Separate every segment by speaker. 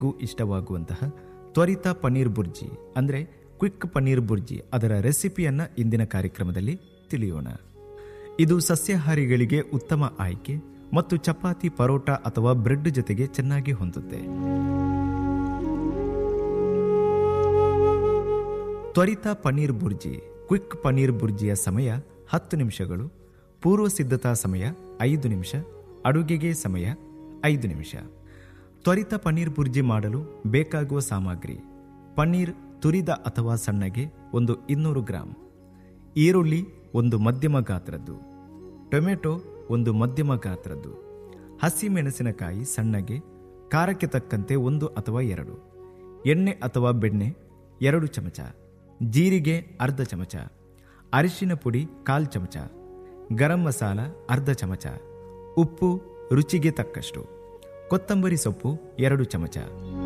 Speaker 1: ಎಲ್ರಿಗೂ ಇಷ್ಟವಾಗುವಂತಹ ತ್ವರಿತ ಪನ್ನೀರ್ ಬುರ್ಜಿ ಅಂದರೆ ಕ್ವಿಕ್ ಪನ್ನೀರ್ ಬುರ್ಜಿ ಅದರ ರೆಸಿಪಿಯನ್ನು ಇಂದಿನ ಕಾರ್ಯಕ್ರಮದಲ್ಲಿ ತಿಳಿಯೋಣ ಇದು ಸಸ್ಯಾಹಾರಿಗಳಿಗೆ ಉತ್ತಮ ಆಯ್ಕೆ ಮತ್ತು ಚಪಾತಿ ಪರೋಟ ಅಥವಾ ಬ್ರೆಡ್ ಜೊತೆಗೆ ಚೆನ್ನಾಗಿ ಹೊಂದುತ್ತೆ ತ್ವರಿತ ಪನ್ನೀರ್ ಬುರ್ಜಿ ಕ್ವಿಕ್ ಪನ್ನೀರ್ ಬುರ್ಜಿಯ ಸಮಯ ಹತ್ತು ನಿಮಿಷಗಳು ಪೂರ್ವ ಸಿದ್ಧತಾ ಸಮಯ ಐದು ನಿಮಿಷ ಅಡುಗೆಗೆ ಸಮಯ ಐದು ನಿಮಿಷ ತ್ವರಿತ ಪನ್ನೀರ್ ಬುರ್ಜಿ ಮಾಡಲು ಬೇಕಾಗುವ ಸಾಮಗ್ರಿ ಪನ್ನೀರ್ ತುರಿದ ಅಥವಾ ಸಣ್ಣಗೆ ಒಂದು ಇನ್ನೂರು ಗ್ರಾಂ ಈರುಳ್ಳಿ ಒಂದು ಮಧ್ಯಮ ಗಾತ್ರದ್ದು ಟೊಮೆಟೊ ಒಂದು ಮಧ್ಯಮ ಗಾತ್ರದ್ದು ಹಸಿ ಮೆಣಸಿನಕಾಯಿ ಸಣ್ಣಗೆ ಖಾರಕ್ಕೆ ತಕ್ಕಂತೆ ಒಂದು ಅಥವಾ ಎರಡು ಎಣ್ಣೆ ಅಥವಾ ಬೆಣ್ಣೆ ಎರಡು ಚಮಚ ಜೀರಿಗೆ ಅರ್ಧ ಚಮಚ ಅರಿಶಿನ ಪುಡಿ ಕಾಲ್ ಚಮಚ ಗರಂ ಮಸಾಲ ಅರ್ಧ ಚಮಚ ಉಪ್ಪು ರುಚಿಗೆ ತಕ್ಕಷ್ಟು ಕೊತ್ತಂಬರಿ ಸೊಪ್ಪು ಎರಡು ಚಮಚ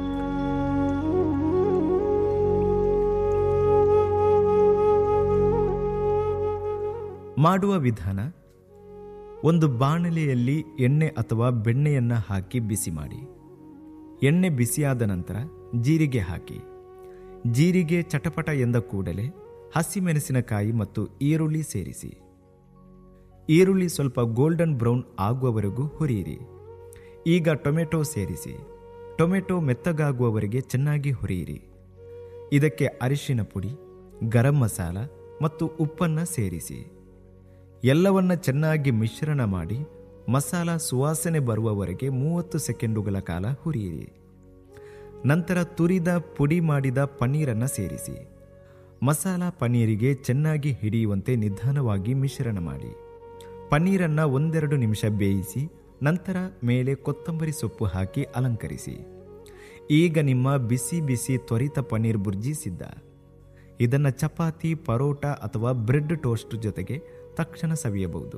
Speaker 1: ಮಾಡುವ ವಿಧಾನ ಒಂದು ಬಾಣಲೆಯಲ್ಲಿ ಎಣ್ಣೆ ಅಥವಾ ಬೆಣ್ಣೆಯನ್ನು ಹಾಕಿ ಬಿಸಿ ಮಾಡಿ ಎಣ್ಣೆ ಬಿಸಿಯಾದ ನಂತರ ಜೀರಿಗೆ ಹಾಕಿ ಜೀರಿಗೆ ಚಟಪಟ ಎಂದ ಕೂಡಲೇ ಹಸಿಮೆಣಸಿನಕಾಯಿ ಮತ್ತು ಈರುಳ್ಳಿ ಸೇರಿಸಿ ಈರುಳ್ಳಿ ಸ್ವಲ್ಪ ಗೋಲ್ಡನ್ ಬ್ರೌನ್ ಆಗುವವರೆಗೂ ಹುರಿಯಿರಿ ಈಗ ಟೊಮೆಟೊ ಸೇರಿಸಿ ಟೊಮೆಟೊ ಮೆತ್ತಗಾಗುವವರೆಗೆ ಚೆನ್ನಾಗಿ ಹುರಿಯಿರಿ ಇದಕ್ಕೆ ಅರಿಶಿನ ಪುಡಿ ಗರಂ ಮಸಾಲ ಮತ್ತು ಉಪ್ಪನ್ನು ಸೇರಿಸಿ ಎಲ್ಲವನ್ನ ಚೆನ್ನಾಗಿ ಮಿಶ್ರಣ ಮಾಡಿ ಮಸಾಲ ಸುವಾಸನೆ ಬರುವವರೆಗೆ ಮೂವತ್ತು ಸೆಕೆಂಡುಗಳ ಕಾಲ ಹುರಿಯಿರಿ ನಂತರ ತುರಿದ ಪುಡಿ ಮಾಡಿದ ಪನ್ನೀರನ್ನು ಸೇರಿಸಿ ಮಸಾಲ ಪನ್ನೀರಿಗೆ ಚೆನ್ನಾಗಿ ಹಿಡಿಯುವಂತೆ ನಿಧಾನವಾಗಿ ಮಿಶ್ರಣ ಮಾಡಿ ಪನ್ನೀರನ್ನು ಒಂದೆರಡು ನಿಮಿಷ ಬೇಯಿಸಿ ನಂತರ ಮೇಲೆ ಕೊತ್ತಂಬರಿ ಸೊಪ್ಪು ಹಾಕಿ ಅಲಂಕರಿಸಿ ಈಗ ನಿಮ್ಮ ಬಿಸಿ ಬಿಸಿ ತ್ವರಿತ ಪನ್ನೀರ್ ಬುರ್ಜಿ ಸಿದ್ಧ ಇದನ್ನು ಚಪಾತಿ ಪರೋಟ ಅಥವಾ ಬ್ರೆಡ್ ಟೋಸ್ಟ್ ಜೊತೆಗೆ ತಕ್ಷಣ ಸವಿಯಬಹುದು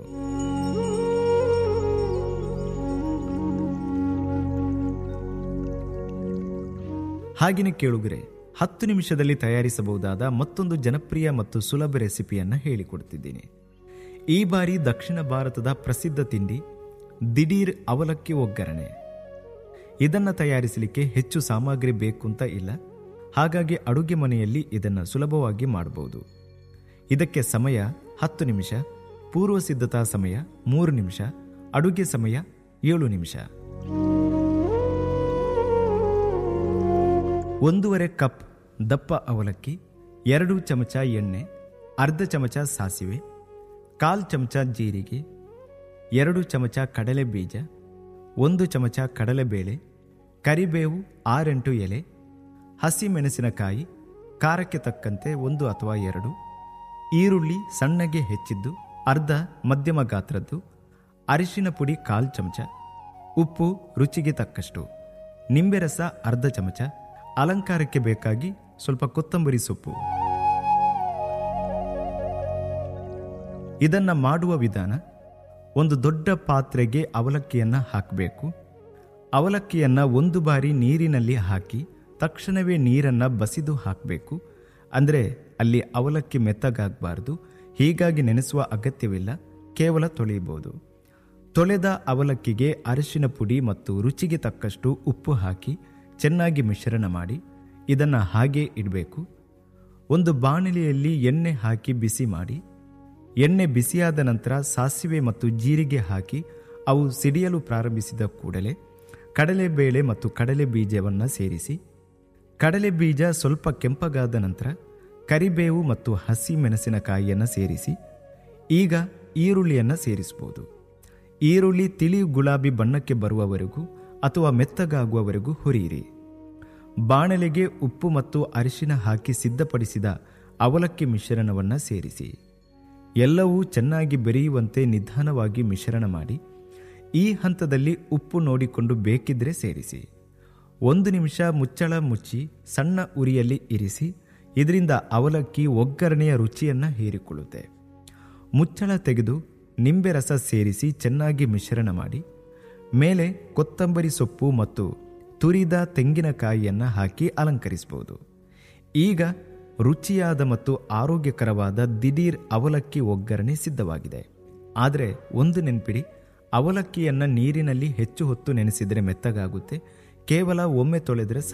Speaker 1: ಹಾಗೆಯೇ ಕೇಳುಗರೆ ಹತ್ತು ನಿಮಿಷದಲ್ಲಿ ತಯಾರಿಸಬಹುದಾದ ಮತ್ತೊಂದು ಜನಪ್ರಿಯ ಮತ್ತು ಸುಲಭ ರೆಸಿಪಿಯನ್ನು ಹೇಳಿಕೊಡ್ತಿದ್ದೀನಿ ಈ ಬಾರಿ ದಕ್ಷಿಣ ಭಾರತದ ಪ್ರಸಿದ್ಧ ತಿಂಡಿ ದಿಢೀರ್ ಅವಲಕ್ಕಿ ಒಗ್ಗರಣೆ ಇದನ್ನು ತಯಾರಿಸಲಿಕ್ಕೆ ಹೆಚ್ಚು ಸಾಮಗ್ರಿ ಬೇಕು ಅಂತ ಇಲ್ಲ ಹಾಗಾಗಿ ಅಡುಗೆ ಮನೆಯಲ್ಲಿ ಇದನ್ನು ಸುಲಭವಾಗಿ ಮಾಡಬಹುದು ಇದಕ್ಕೆ ಸಮಯ ಹತ್ತು ನಿಮಿಷ ಪೂರ್ವ ಸಿದ್ಧತಾ ಸಮಯ ಮೂರು ನಿಮಿಷ ಅಡುಗೆ ಸಮಯ ಏಳು ನಿಮಿಷ ಒಂದೂವರೆ ಕಪ್ ದಪ್ಪ ಅವಲಕ್ಕಿ ಎರಡು ಚಮಚ ಎಣ್ಣೆ ಅರ್ಧ ಚಮಚ ಸಾಸಿವೆ ಕಾಲ್ ಚಮಚ ಜೀರಿಗೆ ಎರಡು ಚಮಚ ಕಡಲೆ ಬೀಜ ಒಂದು ಚಮಚ ಕಡಲೆಬೇಳೆ ಕರಿಬೇವು ಆರೆಂಟು ಎಲೆ ಹಸಿ ಮೆಣಸಿನಕಾಯಿ ಖಾರಕ್ಕೆ ತಕ್ಕಂತೆ ಒಂದು ಅಥವಾ ಎರಡು ಈರುಳ್ಳಿ ಸಣ್ಣಗೆ ಹೆಚ್ಚಿದ್ದು ಅರ್ಧ ಮಧ್ಯಮ ಗಾತ್ರದ್ದು ಅರಿಶಿನ ಪುಡಿ ಕಾಲ್ ಚಮಚ ಉಪ್ಪು ರುಚಿಗೆ ತಕ್ಕಷ್ಟು ನಿಂಬೆ ರಸ ಅರ್ಧ ಚಮಚ ಅಲಂಕಾರಕ್ಕೆ ಬೇಕಾಗಿ ಸ್ವಲ್ಪ ಕೊತ್ತಂಬರಿ ಸೊಪ್ಪು ಇದನ್ನ ಮಾಡುವ ವಿಧಾನ ಒಂದು ದೊಡ್ಡ ಪಾತ್ರೆಗೆ ಅವಲಕ್ಕಿಯನ್ನು ಹಾಕಬೇಕು ಅವಲಕ್ಕಿಯನ್ನು ಒಂದು ಬಾರಿ ನೀರಿನಲ್ಲಿ ಹಾಕಿ ತಕ್ಷಣವೇ ನೀರನ್ನು ಬಸಿದು ಹಾಕಬೇಕು ಅಂದರೆ ಅಲ್ಲಿ ಅವಲಕ್ಕಿ ಮೆತ್ತಗಾಗಬಾರ್ದು ಹೀಗಾಗಿ ನೆನೆಸುವ ಅಗತ್ಯವಿಲ್ಲ ಕೇವಲ ತೊಳೆಯಬಹುದು ತೊಳೆದ ಅವಲಕ್ಕಿಗೆ ಅರಿಶಿನ ಪುಡಿ ಮತ್ತು ರುಚಿಗೆ ತಕ್ಕಷ್ಟು ಉಪ್ಪು ಹಾಕಿ ಚೆನ್ನಾಗಿ ಮಿಶ್ರಣ ಮಾಡಿ ಇದನ್ನು ಹಾಗೇ ಇಡಬೇಕು ಒಂದು ಬಾಣಲೆಯಲ್ಲಿ ಎಣ್ಣೆ ಹಾಕಿ ಬಿಸಿ ಮಾಡಿ ಎಣ್ಣೆ ಬಿಸಿಯಾದ ನಂತರ ಸಾಸಿವೆ ಮತ್ತು ಜೀರಿಗೆ ಹಾಕಿ ಅವು ಸಿಡಿಯಲು ಪ್ರಾರಂಭಿಸಿದ ಕೂಡಲೇ ಕಡಲೆಬೇಳೆ ಮತ್ತು ಕಡಲೆ ಬೀಜವನ್ನು ಸೇರಿಸಿ ಕಡಲೆ ಬೀಜ ಸ್ವಲ್ಪ ಕೆಂಪಗಾದ ನಂತರ ಕರಿಬೇವು ಮತ್ತು ಹಸಿ ಮೆಣಸಿನಕಾಯಿಯನ್ನು ಸೇರಿಸಿ ಈಗ ಈರುಳ್ಳಿಯನ್ನು ಸೇರಿಸಬಹುದು ಈರುಳ್ಳಿ ತಿಳಿ ಗುಲಾಬಿ ಬಣ್ಣಕ್ಕೆ ಬರುವವರೆಗೂ ಅಥವಾ ಮೆತ್ತಗಾಗುವವರೆಗೂ ಹುರಿಯಿರಿ ಬಾಣಲೆಗೆ ಉಪ್ಪು ಮತ್ತು ಅರಿಶಿನ ಹಾಕಿ ಸಿದ್ಧಪಡಿಸಿದ ಅವಲಕ್ಕಿ ಮಿಶ್ರಣವನ್ನು ಸೇರಿಸಿ ಎಲ್ಲವೂ ಚೆನ್ನಾಗಿ ಬೆರೆಯುವಂತೆ ನಿಧಾನವಾಗಿ ಮಿಶ್ರಣ ಮಾಡಿ ಈ ಹಂತದಲ್ಲಿ ಉಪ್ಪು ನೋಡಿಕೊಂಡು ಬೇಕಿದ್ರೆ ಸೇರಿಸಿ ಒಂದು ನಿಮಿಷ ಮುಚ್ಚಳ ಮುಚ್ಚಿ ಸಣ್ಣ ಉರಿಯಲ್ಲಿ ಇರಿಸಿ ಇದರಿಂದ ಅವಲಕ್ಕಿ ಒಗ್ಗರಣೆಯ ರುಚಿಯನ್ನು ಹೀರಿಕೊಳ್ಳುತ್ತೆ ಮುಚ್ಚಳ ತೆಗೆದು ನಿಂಬೆ ರಸ ಸೇರಿಸಿ ಚೆನ್ನಾಗಿ ಮಿಶ್ರಣ ಮಾಡಿ ಮೇಲೆ ಕೊತ್ತಂಬರಿ ಸೊಪ್ಪು ಮತ್ತು ತುರಿದ ತೆಂಗಿನಕಾಯಿಯನ್ನು ಹಾಕಿ ಅಲಂಕರಿಸಬಹುದು ಈಗ ರುಚಿಯಾದ ಮತ್ತು ಆರೋಗ್ಯಕರವಾದ ದಿಢೀರ್ ಅವಲಕ್ಕಿ ಒಗ್ಗರಣೆ ಸಿದ್ಧವಾಗಿದೆ ಆದರೆ ಒಂದು ನೆನ್ಪಿಡಿ ಅವಲಕ್ಕಿಯನ್ನು ನೀರಿನಲ್ಲಿ ಹೆಚ್ಚು ಹೊತ್ತು ನೆನೆಸಿದರೆ ಮೆತ್ತಗಾಗುತ್ತೆ ಕೇವಲ ಒಮ್ಮೆ ತೊಳೆದರೆ